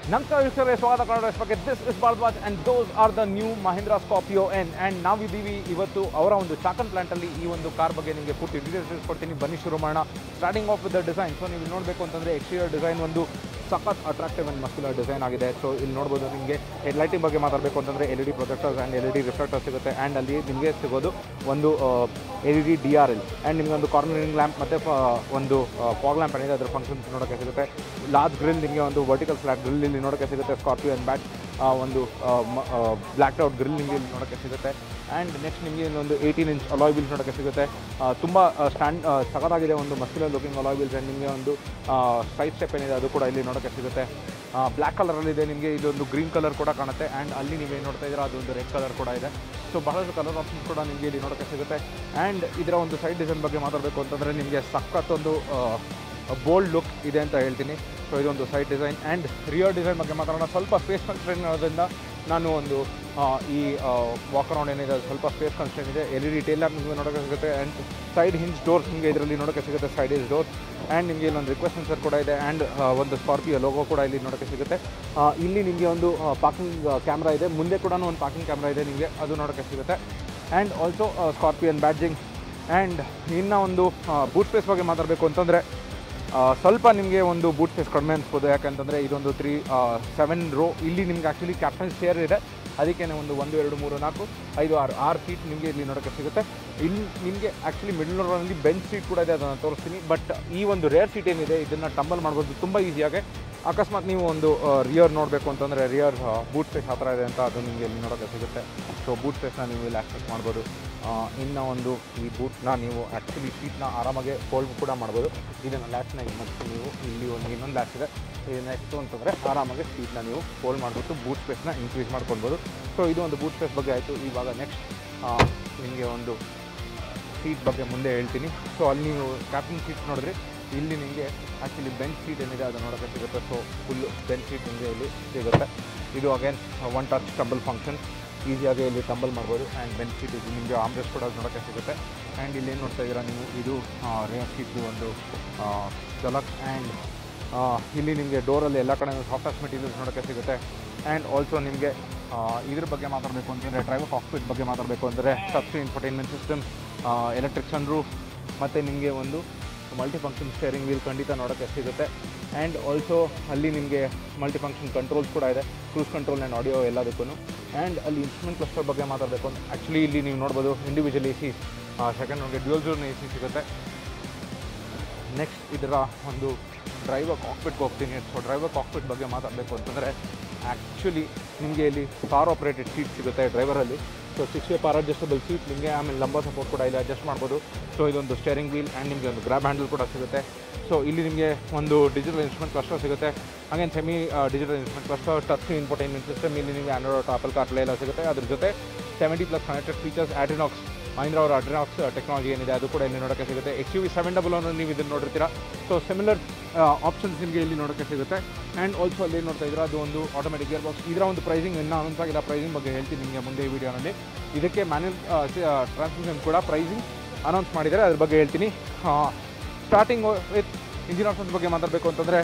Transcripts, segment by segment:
ನಮಸ್ಕಾರ ವೀಕ್ಷಕರೇ ಸ್ವಾಗತ ಕನ್ನಡ ಬಗ್ಗೆ this is Bharadwaj and those are the new Mahindra Scorpio N and ನಾವಿದ್ದೀವಿ ಇವತ್ತು ಅವರ ಒಂದು ಚಾಕನ್ ಪ್ಲಾಂಟಲ್ಲಿ ಈ ಒಂದು ಕಾರ್ ಬಗ್ಗೆ ನಿಮಗೆ ಪೂರ್ತಿ ಡೀಟೇಲ್ಸ್ ತಿಳಿಸ್ಕೊಡ್ತೀನಿ ಬನ್ನಿ ಶುರು ಮಾಡೋಣ starting off with the design so ನೀವು ನೋಡಬೇಕು ಅಂತಂದರೆ ಎಕ್ಸ್ಟೀರಿಯರ್ ಡಿಸೈನ್ ಒಂದು ಸಖತ್ ಅಟ್ರಾಕ್ಟಿವ್ ಆ್ಯಂಡ್ ಮಸ್ಕ್ಯುಲರ್ ಡಿಸೈನ್ ಆಗಿದೆ ಸೊ ಇಲ್ಲಿ ನೋಡ್ಬೋದು ನಿಮಗೆ ಹೆಡ್ ಲೈಟಿಂಗ್ ಬಗ್ಗೆ ಮಾತಾಡಬೇಕು ಅಂತಂದರೆ L E D projectors and L E D reflector ಸಿಗುತ್ತೆ ಆ್ಯಂಡ್ ಅಲ್ಲಿ ನಿಮಗೆ ಸಿಗೋದು ಒಂದು L E D D R L and ನಿಮಗೆ ಒಂದು ಕಾರ್ನರಿಂಗ್ ಲ್ಯಾಂಪ್ ಮತ್ತು ಒಂದು ಫಾಗ್ ಲ್ಯಾಂಪ್ ಏನಿದೆ ಅದರ ಫಂಕ್ಷನ್ಸ್ ನೋಡೋಕ್ಕೆ ಸಿಗುತ್ತೆ ಲಾರ್ಜ್ ಗ್ರಿಲ್ ನಿಮಗೆ ಒಂದು ವರ್ಟಿಕಲ್ ಫ್ಲಾಟ್ ಗ್ರಿಲ್ ಇಲ್ಲಿ ನೋಡೋಕ್ಕೆ ಸಿಗುತ್ತೆ ಸ್ಕಾರ್ಪಿಯೋ ಆ್ಯಂಡ್ ಬ್ಯಾಟ್ ಒಂದು ಬ್ಲ್ಯಾಕ್ ಔಟ್ ಗ್ರಿಲ್ ನಿಮಗೆ ಇಲ್ಲಿ ನೋಡೋಕ್ಕೆ ಸಿಗುತ್ತೆ ಆ್ಯಂಡ್ ನೆಕ್ಸ್ಟ್ ನಿಮಗೆ ಒಂದು ಏಯ್ಟೀನ್ ಇಂಚ್ ಅಲಾಯ್ ವೀಲ್ಸ್ ನೋಡೋಕ್ಕೆ ಸಿಗುತ್ತೆ ತುಂಬ ಸ್ಟ್ಯಾಂಡ್ ಸಖತ್ತಾಗಿದೆ ಒಂದು muscular looking alloy wheels and ನಿಮಗೆ ಒಂದು ಸೈಡ್ ಸ್ಟೆಪ್ ಏನಿದೆ ಅದು ಕೂಡ ಇಲ್ಲಿ ನೋಡೋಕ್ಕೆ ಸಿಗುತ್ತೆ ಬ್ಲ್ಯಾಕ್ ಕಲರಲ್ಲಿದೆ ನಿಮಗೆ ಇದೊಂದು ಗ್ರೀನ್ ಕಲರ್ ಕೂಡ ಕಾಣುತ್ತೆ ಆ್ಯಂಡ್ ಅಲ್ಲಿ ನೀವೇನು ನೋಡ್ತಾ ಇದ್ದೀರಾ ಅದೊಂದು ರೆಡ್ ಕಲರ್ ಕೂಡ ಇದೆ ಸೊ ಬಹಳಷ್ಟು ಕಲರ್ ಆಪ್ಷನ್ಸ್ ಕೂಡ ನಿಮಗೆ ಇಲ್ಲಿ ನೋಡೋಕ್ಕೆ ಸಿಗುತ್ತೆ ಆ್ಯಂಡ್ ಇದರ ಒಂದು ಸೈಡ್ ಡಿಸೈನ್ ಬಗ್ಗೆ ಮಾತಾಡಬೇಕು ಅಂತಂದರೆ ನಿಮಗೆ ಸಖತ್ತೊಂದು ಬೋಲ್ಡ್ ಲುಕ್ ಇದೆ ಅಂತ ಹೇಳ್ತೀನಿ ಸೊ ಇದೊಂದು side design and rear design ಬಗ್ಗೆ ಮಾತಾಡೋಣ ಸ್ವಲ್ಪ ಸ್ಪೇಸ್ ಕನ್ಸ್ಟ್ರೇನ್ ಇರೋದ್ರಿಂದ ನಾನು ಒಂದು ಆ, ಈ ವಾಕ್ ಅರೌಂಡ್ ಏನಿದೆ ಅದು ಸ್ವಲ್ಪ ಸ್ಪೇಸ್ ಕನ್ಸ್ಟ್ರೇನ್ ಇದೆ ಎಲ್ ಇ ಡಿ ಟೇಲ್ ನಿಮಗೆ ನೋಡೋಕ್ಕೆ ಸಿಗುತ್ತೆ ಆ್ಯಂಡ್ ಸೈಡ್ ಹಿಂಜ್ ಡೋರ್ಸ್ ನಿಮಗೆ ಇದರಲ್ಲಿ ನೋಡೋಕ್ಕೆ ಸಿಗುತ್ತೆ ಸೈಡ್ ಇಸ್ ಡೋರ್ ಆ್ಯಂಡ್ ನಿಮಗೆ ಇಲ್ಲೊಂದು ರಿಕ್ವೆಸ್ಟ್ ಸೆನ್ಸರ್ ಕೂಡ ಇದೆ ಆ್ಯಂಡ್ ಒಂದು ಸ್ಕಾರ್ಪಿಯೋ ಲೋಗೋ ಕೂಡ ಇಲ್ಲಿ ನೋಡೋಕ್ಕೆ ಸಿಗುತ್ತೆ ಆ, ಇಲ್ಲಿ ನಿಮಗೆ ಒಂದು ಪಾರ್ಕಿಂಗ್ ಕ್ಯಾಮ್ರಾ ಇದೆ ಮುಂದೆ ಕೂಡ ಒಂದು ಪಾರ್ಕಿಂಗ್ ಕ್ಯಾಮ್ರಾ ಇದೆ ನಿಮಗೆ ಅದು ನೋಡೋಕ್ಕೆ ಸಿಗುತ್ತೆ and also Scorpion badging and ಇನ್ನು ಒಂದು ಬೂಟ್ ಸ್ಪೇಸ್ ಬಗ್ಗೆ ಮಾತಾಡಬೇಕು ಅಂತಂದರೆ ಆ, ಸ್ವಲ್ಪ ನಿಮಗೆ ಒಂದು ಬೂಟ್ ಸ್ಪೇಸ್ ಕಡಿಮೆ ಅನಿಸ್ಬೋದು ಯಾಕಂತಂದರೆ ಇದೊಂದು ತ್ರೀ ಸೆವೆನ್ ರೋ ಇಲ್ಲಿ ನಿಮ್ಗೆ ಆ್ಯಕ್ಚುಲಿ ಕ್ಯಾಪ್ಟನ್ ಚೇರ್ ಇದೆ ಅದಕ್ಕೇ ಒಂದು ಒಂದು ಎರಡು ಮೂರು ನಾಲ್ಕು ಐದು ಆರು ಆರು ಸೀಟ್ ನಿಮಗೆ ಇಲ್ಲಿ ನೋಡೋಕ್ಕೆ ಸಿಗುತ್ತೆ ಇಲ್ಲಿ ನಿಮಗೆ ಆ್ಯಕ್ಚುಲಿ ಮಿಡ್ಲ್ ರೋನಲ್ಲಿ ಬೆಂಚ್ ಸೀಟ್ ಕೂಡ ಇದೆ ಅದನ್ನು ತೋರಿಸ್ತೀನಿ ಬಟ್ ಈ ಒಂದು ರೇರ್ ಸೀಟ್ ಏನಿದೆ ಇದನ್ನು ಟಂಬಲ್ ಮಾಡ್ಬೋದು ತುಂಬ ಈಸಿಯಾಗಿ ಅಕಸ್ಮಾತ್ ನೀವು ಒಂದು ರಿಯರ್ ನೋಡಬೇಕು ಅಂತಂದರೆ ರಿಯರ್ ಬೂಟ್ ಸ್ಪೇಸ್ ಆ ಥರ ಇದೆ ಅಂತ ಅದು ನಿಮಗೆ ಇಲ್ಲಿ ನೋಡೋಕ್ಕೆ ಸಿಗುತ್ತೆ ಸೊ ಬೂಟ್ ಸ್ಪೇಸ್ನ ನೀವು ಇಲ್ಲಿ ಆಕ್ಸೆಸ್ ಮಾಡ್ಬೋದು ಆ, ಇನ್ನು ಒಂದು ಈ ಬೂಟ್ನ ನೀವು ಆ್ಯಕ್ಚುಲಿ ಸೀಟ್ನ ಆರಾಮಾಗಿ ಫೋಲ್ಡ್ ಕೂಡ ಮಾಡ್ಬೋದು ಇದನ್ನು ಲ್ಯಾಚ್ನ ಮತ್ತು ನೀವು ಇಲ್ಲಿ ಒಂದು ಇನ್ನೊಂದು ಲ್ಯಾಚ್ ಇದೆ ಇದನ್ನ ಎಷ್ಟು ಅಂತಂದರೆ ಆರಾಮಾಗಿ ಸೀಟ್ನ ನೀವು ಫೋಲ್ಡ್ ಮಾಡಿಬಿಟ್ಟು ಬೂಟ್ ಸ್ಪೇಸ್ನ ಇನ್ಕ್ರೀಸ್ ಮಾಡ್ಕೊಳ್ಬೋದು ಸೊ ಇದು ಒಂದು ಬೂಟ್ ಸ್ಪೇಸ್ ಬಗ್ಗೆ ಆಯಿತು ಇವಾಗ ನೆಕ್ಸ್ಟ್ ನಿಮಗೆ ಒಂದು ಸೀಟ್ ಬಗ್ಗೆ ಮುಂದೆ ಹೇಳ್ತೀನಿ ಸೊ ಅಲ್ಲಿ ನೀವು ಕ್ಯಾಪ್ಟನ್ ಸೀಟ್ ನೋಡಿದ್ರೆ ಇಲ್ಲಿ ನಿಮಗೆ ಆ್ಯಕ್ಚುಲಿ ಬೆಂಚ್ ಸೀಟ್ ಏನಿದೆ ಅದು ನೋಡೋಕ್ಕೆ ಸಿಗುತ್ತೆ ಸೊ ಫುಲ್ಲು ಬೆಂಚ್ ಸೀಟ್ ನಿಮಗೆ ಇಲ್ಲಿ ಸಿಗುತ್ತೆ ಇದು again one touch tumble function ಈಸಿಯಾಗಿ ಇಲ್ಲಿ ಟಂಬಲ್ ಮಾಡ್ಬೋದು ಆ್ಯಂಡ್ ಬೆಂಚ್ ಸೀಟ್ ಇದು ನಿಮಗೆ ಆಮ್ರೆಸ್ ಕೂಡ ನೋಡೋಕ್ಕೆ ಸಿಗುತ್ತೆ ಆ್ಯಂಡ್ ಇಲ್ಲಿ ಏನು ನೋಡ್ತಾ ಇದ್ದೀರಾ ನೀವು ಇದು ರೇರ್ ಸೀಟ್ದು ಒಂದು ಜಲಕ್ ಆ್ಯಂಡ್ ಇಲ್ಲಿ ನಿಮಗೆ ಡೋರಲ್ಲಿ ಎಲ್ಲ ಕಡೆ ಸಾಫ್ಟ್ವೇರ್ ಮೆಟೀರಿಯಲ್ಸ್ ನೋಡೋಕ್ಕೆ ಸಿಗುತ್ತೆ ಆ್ಯಂಡ್ ಆಲ್ಸೋ ನಿಮಗೆ ಇದ್ರ ಬಗ್ಗೆ ಮಾತಾಡಬೇಕು ಅಂತಂದರೆ ಡ್ರೈವರ್ ಕಾಕ್ಪಿಟ್ ಬಗ್ಗೆ ಮಾತಾಡಬೇಕು ಅಂದರೆ sub screen infotainment system electric sunroof ಮತ್ತು ನಿಮಗೆ ಒಂದು ಮಲ್ಟಿ ಫಂಕ್ಷನ್ ಸ್ಟೇರಿಂಗ್ ವೀಲ್ ಖಂಡಿತ ನೋಡೋಕ್ಕೆ ಸಿಗುತ್ತೆ ಆ್ಯಂಡ್ ಆಲ್ಸೋ ಅಲ್ಲಿ ನಿಮಗೆ ಮಲ್ಟಿ ಫಂಕ್ಷನ್ ಕಂಟ್ರೋಲ್ಸ್ ಕೂಡ ಇದೆ ಕ್ರೂಸ್ ಕಂಟ್ರೋಲ್ ಆ್ಯಂಡ್ ಆಡಿಯೋ ಎಲ್ಲದಕ್ಕೂ ಆ್ಯಂಡ್ ಅಲ್ಲಿ ಇನ್ಸ್ಟ್ರೂಮೆಂಟ್ ಕ್ಲಸ್ಟರ್ ಬಗ್ಗೆ ಮಾತಾಡಬೇಕು ಅಂತ ಆ್ಯಕ್ಚುಲಿ ಇಲ್ಲಿ ನೀವು ನೋಡ್ಬೋದು ಇಂಡಿವಿಜುವಲ್ ಎ ಸಿ ಸೆಕೆಂಡ್ ನಮಗೆ ಡ್ಯೂಯಲ್ ಜೋನ್ ಎ ಸಿ ಸಿಗುತ್ತೆ ನೆಕ್ಸ್ಟ್ ಇದರ ಒಂದು ಡ್ರೈವರ್ ಕಾಕ್ಪಿಟ್ಗೆ ಹೋಗ್ತೀನಿ ಸೊ ಡ್ರೈವರ್ ಕಾಕ್ಪಿಟ್ ಬಗ್ಗೆ ಮಾತಾಡಬೇಕು ಅಂತಂದರೆ ಆ್ಯಕ್ಚುಲಿ ನಿಮಗೆ ಇಲ್ಲಿ ಕಾರ್ ಆಪ್ರೇಟೆಡ್ ಸೀಟ್ ಸಿಗುತ್ತೆ ಡ್ರೈವರಲ್ಲಿ so six way power adjustable seat ನಿಮಗೆ ಆಮೇಲೆ ಲಂಬ ಸಪೋರ್ಟ್ ಕೂಡ ಇಲ್ಲಿ ಅಡ್ಜಸ್ಟ್ ಮಾಡ್ಬೋದು ಸೊ ಇದೊಂದು ಸ್ಟೇರಿಂಗ್ ವೀಲ್ ಆ್ಯಂಡ್ ನಿಮಗೆ ಒಂದು ಗ್ರ್ಯಾಬ್ ಹ್ಯಾಂಡಲ್ ಕೂಡ ಸಿಗುತ್ತೆ ಸೊ ಇಲ್ಲಿ ನಿಮಗೆ ಒಂದು ಡಿಜಿಟಲ್ ಇನ್ಸ್ಟ್ರೂಮೆಂಟ್ ಕ್ಲಸ್ಟರ್ ಸಿಗುತ್ತೆ ಹಾಗೇನು semi digital instrument cluster touch screen infotainment system ಇಲ್ಲಿ ನಿಮಗೆ ಆಂಡ್ರಾಯ್ಡ್ ಆಪಲ್ ಕಾರ್ಪ್ಲೇ ಎಲ್ಲ ಸಿಗುತ್ತೆ ಅದ್ರ ಜೊತೆ seventy plus connected features AdrenoX Mahindra ಅವರ ಅಡ್ರಿನಾಕ್ಸ್ ಟೆಕ್ನಾಲಜಿ ಏನಿದೆ ಅದು ಕೂಡ ಇಲ್ಲಿ ನೋಡೋಕ್ಕೆ ಸಿಗುತ್ತೆ X U V seven double one ನೀವು ಇದನ್ನು ನೋಡಿರ್ತೀರಾ ಸೊ ಸಿಮಿಲರ್ ಆಪ್ಷನ್ಸ್ ನಿಮಗೆ ಇಲ್ಲಿ ನೋಡೋಕ್ಕೆ ಸಿಗುತ್ತೆ ಆ್ಯಂಡ್ ಆಲ್ಸೋ ಅಲ್ಲಿ ನೋಡ್ತಾ ಇದ್ರೆ ಅದು ಒಂದು ಆಟೋಮೆಟಿಕ್ ಗೇರ್ ಬಾಕ್ಸ್ ಇದರ ಒಂದು ಪ್ರೈಸಿಂಗ್ ಇನ್ನೂ ಅನೌನ್ಸ್ ಆಗಿಲ್ಲ ಪ್ರೈಸಿಂಗ್ ಬಗ್ಗೆ ಹೇಳ್ತೀನಿ ನಿಮಗೆ ಮುಂದೆ ಈ ವಿಡಿಯೋನಲ್ಲಿ ಇದಕ್ಕೆ ಮ್ಯಾನ್ಯಲ್ ಟ್ರಾನ್ಸ್ಮಿಷನ್ ಕೂಡ ಪ್ರೈಸಿಂಗ್ ಅನೌನ್ಸ್ ಮಾಡಿದ್ದಾರೆ ಅದ್ರ ಬಗ್ಗೆ ಹೇಳ್ತೀನಿ ಸ್ಟಾರ್ಟಿಂಗ್ ವಿತ್ ಇಂಜಿನ್ ಆಪ್ಷನ್ಸ್ ಬಗ್ಗೆ ಮಾತಾಡಬೇಕು ಅಂತಂದರೆ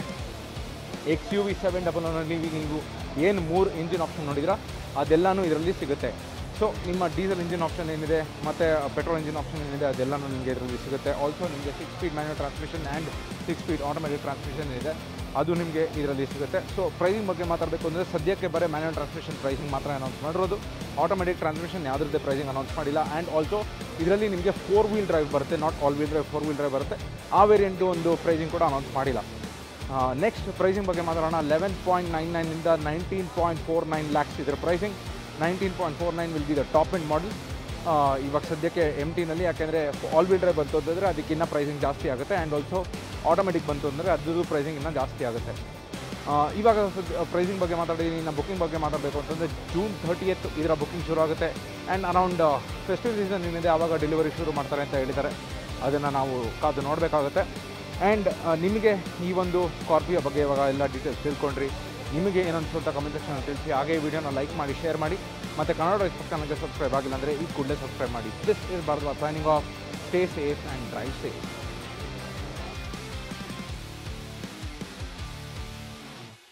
X U V seven double ಒನ್ನಲ್ಲಿ ನೀವು ಏನು ಮೂರು ಇಂಜಿನ್ ಆಪ್ಷನ್ ನೋಡಿದ್ರಾ ಅದೆಲ್ಲನೂ ಇದರಲ್ಲಿ ಸಿಗುತ್ತೆ ಸೊ ನಿಮ್ಮ ಡೀಸೆಲ್ ಇಂಜಿನ್ ಆಪ್ಷನ್ ಏನಿದೆ ಮತ್ತು ಪೆಟ್ರೋಲ್ ಇಂಜಿನ್ ಆಪ್ಷನ್ ಏನಿದೆ ಅದೆಲ್ಲನೂ ನಿಮಗೆ ಇದರಲ್ಲಿ ಸಿಗುತ್ತೆ ಆಲ್ಸೋ ನಿಮಗೆ six speed manual transmission and six speed automatic transmission ಇದೆ ಅದು ನಿಮಗೆ ಇದರಲ್ಲಿ ಸಿಗುತ್ತೆ ಸೊ ಪ್ರೈಸಿಂಗ್ ಬಗ್ಗೆ ಮಾತಾಡಬೇಕು ಅಂದರೆ ಸದ್ಯಕ್ಕೆ ಬರೀ ಮ್ಯಾನ್ಯಲ್ ಟ್ರಾನ್ಸ್ಮಿಷನ್ ಪ್ರೈಸಿಂಗ್ ಮಾತ್ರ ಅನೌನ್ಸ್ ಮಾಡಿರೋದು ಆಟೋಮೆಟಿಕ್ ಟ್ರಾನ್ಸ್ಮಿಷನ್ ಯಾವುದ್ರದ್ದೇ ಪ್ರೈಸಿಂಗ್ ಅನೌನ್ಸ್ ಮಾಡಿಲ್ಲ ಆ್ಯಂಡ್ ಆಲ್ಸೋ ಇದರಲ್ಲಿ ನಿಮಗೆ ಫೋರ್ ವೀಲ್ ಡ್ರೈವ್ ಬರುತ್ತೆ not all wheel drive four wheel drive ಬರುತ್ತೆ ಆ ವೇರಿಯಂಟು ಒಂದು ಪ್ರೈಸಿಂಗ್ ಕೂಡ ಅನೌನ್ಸ್ ಮಾಡಿಲ್ಲ ನೆಕ್ಸ್ಟ್ ಪ್ರೈಸಿಂಗ್ ಬಗ್ಗೆ ಮಾತಾಡೋಣ ಲೆವೆನ್ ಪಾಯಿಂಟ್ ನೈನ್ ನೈನಿಂದ nineteen point four nine lakhs ಇದರ pricing nineteen point four nine will be the top end model ಇವಾಗ ಸದ್ಯಕ್ಕೆ ಎಮ್ ಟಿನಲ್ಲಿ ಯಾಕೆಂದರೆ ಆಲ್ ವೀಲ್ ಡ್ರೈವ್ ಬಂತು ಅಂತಂದರೆ ಅದಕ್ಕಿನ್ನ ಪ್ರೈಸಿಂಗ್ ಜಾಸ್ತಿ ಆಗುತ್ತೆ ಆ್ಯಂಡ್ ಆಲ್ಸೋ ಆಟೋಮೆಟಿಕ್ ಬಂತು ಅಂದರೆ ಅದ್ರದ್ದು ಪ್ರೈಸಿಂಗ್ ಇನ್ನೂ ಜಾಸ್ತಿ ಆಗುತ್ತೆ ಆ, ಇವಾಗ ಪ್ರೈಸಿಂಗ್ ಬಗ್ಗೆ ಮಾತಾಡಿದ್ದೀನಿ ಇನ್ನು ಬುಕಿಂಗ್ ಬಗ್ಗೆ ಮಾತಾಡಬೇಕು ಅಂತಂದರೆ ಜೂನ್ ಥರ್ಟಿಯತ್ ಇದರ ಬುಕಿಂಗ್ ಶುರು ಆಗುತ್ತೆ ಆ್ಯಂಡ್ ಅರೌಂಡ್ ಫೆಸ್ಟಿವಲ್ ಸೀಸನ್ ಏನಿದೆ ಆವಾಗ ಡೆಲಿವರಿ ಶುರು ಮಾಡ್ತಾರೆ ಅಂತ ಹೇಳಿದ್ದಾರೆ ಅದನ್ನು ನಾವು ಕಾದು ನೋಡಬೇಕಾಗುತ್ತೆ ಆ್ಯಂಡ್ ನಿಮಗೆ ಈ ಒಂದು ಸ್ಕಾರ್ಪಿಯೋ ಬಗ್ಗೆ ಇವಾಗ ಎಲ್ಲ ಡೀಟೇಲ್ಸ್ ತಿಳ್ಕೊಂಡ್ರಿ ನಿಮಗೆ ಏನನ್ಸು ಅಂತ ಕಮೆಂಟ್ ಸೆಕ್ಷನ್ ತಿಳಿಸಿ ಹಾಗೆ ಈ ವಿಡಿಯೋನ ಲೈಕ್ ಮಾಡಿ ಶೇರ್ ಮಾಡಿ ಮತ್ತು ಕನ್ನಡ ಎಕ್ಸ್ಪೆಕ್ಟ್ ಚಾನಲ್ಗೆ ಸಬ್ಸ್ಕ್ರೈಬ್ ಆಗಿಲ್ಲ ಅಂದರೆ ಈ ಕೂಡಲೇ ಸಬ್ಸ್ಕ್ರೈಬ್ ಮಾಡಿ this is Bharat signing off stay safe and drive safe